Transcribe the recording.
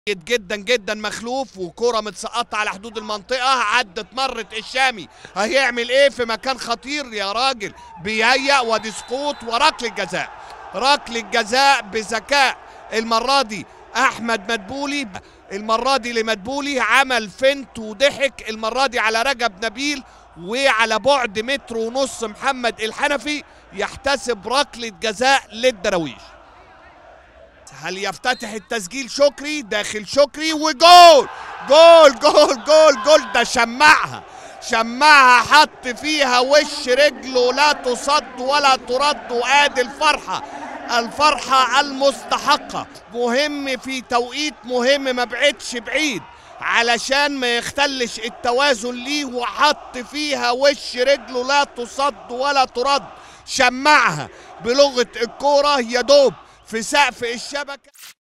جيد جدا جدا مخلوف وكرة متسقطة على حدود المنطقة عدت مرت الشامي هيعمل ايه في مكان خطير يا راجل بيهيأ وادي سقوط وركلة جزاء ركلة جزاء بذكاء المرة دي احمد مدبولي المرة دي لمدبولي عمل فنت وضحك المرة دي على رجب نبيل وعلى بعد متر ونص محمد الحنفي يحتسب ركلة جزاء للدراويش هل يفتتح التسجيل شكري داخل شكري وجول جول جول جول جول ده شمعها شمعها حط فيها وش رجله لا تصد ولا ترد وادي الفرحة الفرحة المستحقة مهم في توقيت مهم ما بعدش بعيد علشان ما يختلش التوازن ليه وحط فيها وش رجله لا تصد ولا ترد شمعها بلغة الكورة يا دوب في سقف الشبكة